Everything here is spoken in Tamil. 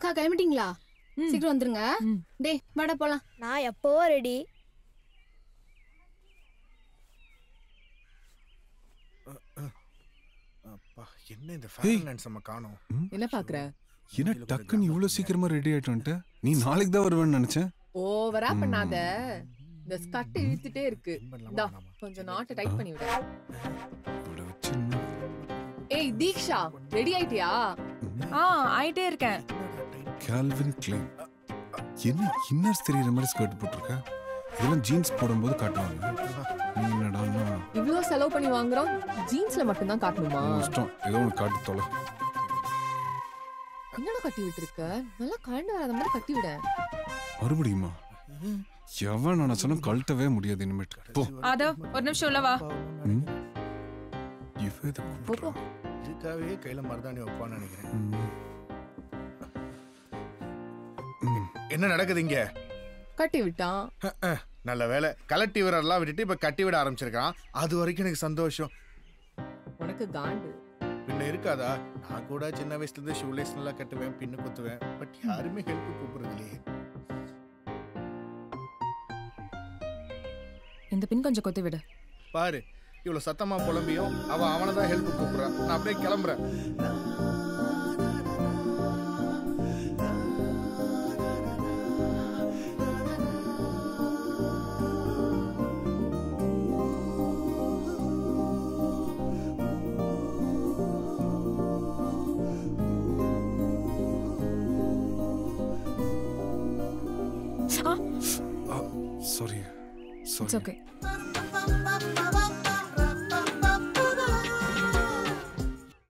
அக்கா கிளம்பிட்டீங்களா ம். சீக்கிரம் வந்துருங்க ம். டேய் வாடா போலாம் நான் எப்பவோ ரெடி அப்பா என்ன இந்த ஃபேரன்ஸ் நம்ம காணோம் என்ன பாக்குற என்ன டக்குன்னு இவ்வளவு சீக்கிரமா ரெடி ஆயிட்டு வந்துட்டு நீ நாளைக்கு தான் வருவேன்னு நினைச்சேன் ஓவரா பண்ணாத இந்த ஸ்கர்ட் இழுத்துட்டே இருக்கு பண்ணலாமா, இந்தா, வேணாமா? கொஞ்சம் நாட்டை டைட் பண்ணி விடு இவ்வளவு வச்சு இன்னும் ஏய் தீக்ஷா ரெடி ஆயிட்டியா ஆ ஆயிட்டே இருக்கேன் கால்வின் கிளைன் என்ன இன்னர்ஸ் தெரியுற மாதிரி ஸ்கர்ட் போட்டிருக்க இதெல்லாம் ஜீன்ஸ் போடும்போது காட்டுவாங்க நீ என்னடான்னா இவ்ளோ செலவு பண்ணி வாங்குறோம் ஜீன்ஸ்ல மட்டும் தான் காட்டணுமா உன் இஷ்டம் ஏதோ ஒன்று காட்டி தொலை என்னடா கட்டி விட்டுருக்க நல்லா கழண்டு வராத மாதிரி கட்டி விட மறுபடியுமா எவன் நினைச்சாலும் கழட்டவே முடியாது இனிமேட்டு போ அதோ ஒரு நிமிஷம் உள்ள வா ம். இவ இதை போ, போ. இதுக்காகவே கையில மருதாணி வைப்பான்னு நினைக்கிறேன் ம். ம். என்ன நடக்குது இங்க கட்டி விட்டான் நல்ல வேலை கலட்டி விரலாம் விட்டுட்டு இப்ப கட்டி விட ஆரம்பிச்சிருக்கான் அது வரைக்கும் எனக்கு சந்தோஷம் உனக்கு காண்டு பின்ன இருக்காதா நான் கூட சின்ன வயசுல இருந்து ஷூலேஸ் நல்லா கட்டுவேன் பின்னு குத்துவேன் பட் யாருமே ஹெல்ப் கூப்பிடுறது இல்லையே இந்த பின் கொஞ்சம் கொத்தி விடு பாரு இவ்வளவு சத்தமா புலம்பியும் அவ அவனை தான் ஹெல்ப் கூப்பிடுறான் நான் அப்படியே கிளம்புறேன் ஆ சாரி இட்ஸ் சாரி ஓகே